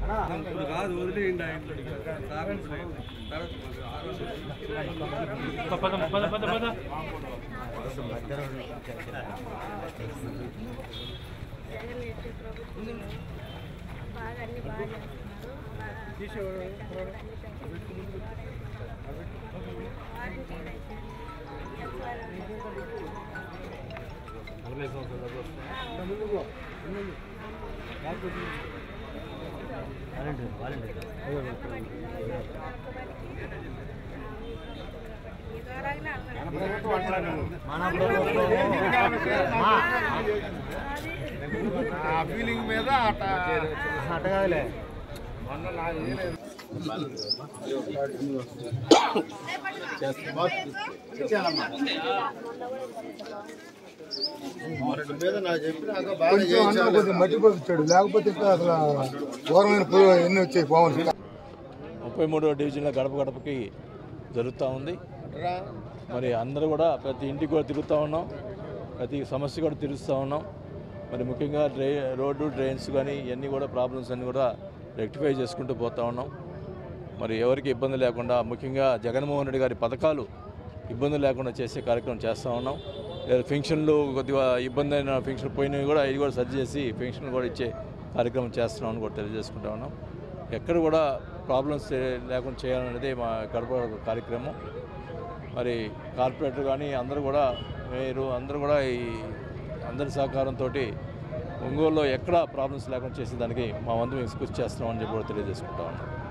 ఇప్పుడు కాదు వదిలేయండి ఆయన పద పద పద పద జగన్ ఎట్టి ప్రభుత్వం బాగా అన్ని బాగా చేస్తున్నారు బాగా అన్ని పెంచుతున్నారు. వారంటీలు అయితే ఈ ద్వారానే అందరూ ఆ ఫీలింగ్ మీద అట్ట అట్టగాదులే మీద నాకు చెప్పినాక బాగా కొంచెం అన్నం కొద్దిగా మట్టి పంపించాడు లేకపోతే ఇంకా అసలు ఘోరమైన పురుగు ఎన్ని వచ్చాయి పవన్ ముప్పై మూడవ డివిజన్లో గడప గడపకి జరుగుతూ ఉంది మరి అందరూ కూడా ప్రతి ఇంటికి కూడా తిరుగుతూ ఉన్నాం ప్రతి సమస్య కూడా తీరుస్తూ ఉన్నాం మరి ముఖ్యంగా డ్రై రోడ్డు డ్రైన్స్ కానీ ఇవన్నీ కూడా ప్రాబ్లమ్స్ అన్నీ కూడా రెక్టిఫై చేసుకుంటూ పోతూ ఉన్నాం మరి ఎవరికి ఇబ్బంది లేకుండా ముఖ్యంగా జగన్మోహన్ రెడ్డి గారి పథకాలు ఇబ్బంది లేకుండా చేసే కార్యక్రమం చేస్తూ ఉన్నాం లేదా ఫెన్షన్లు కొద్దిగా ఇబ్బంది అయిన ఫెన్షన్ పోయినవి కూడా ఇది కూడా సర్జ్ చేసి ఫెన్షన్లు కూడా ఇచ్చే కార్యక్రమం చేస్తున్నామని కూడా తెలియజేసుకుంటా ఉన్నాం ఎక్కడ కూడా ప్రాబ్లమ్స్ లేకుండా చేయాలనేది మా గడప కార్యక్రమం మరి కార్పొరేటర్ కానీ అందరూ కూడా మీరు అందరూ కూడా ఈ అందరి సహకారంతో ఒంగోలులో ఎక్కడ ప్రాబ్లమ్స్ లేకుండా చేసేదానికి మా వంతు మేము కృషి చేస్తున్నామని చెప్పి కూడా తెలియజేసుకుంటా ఉన్నాం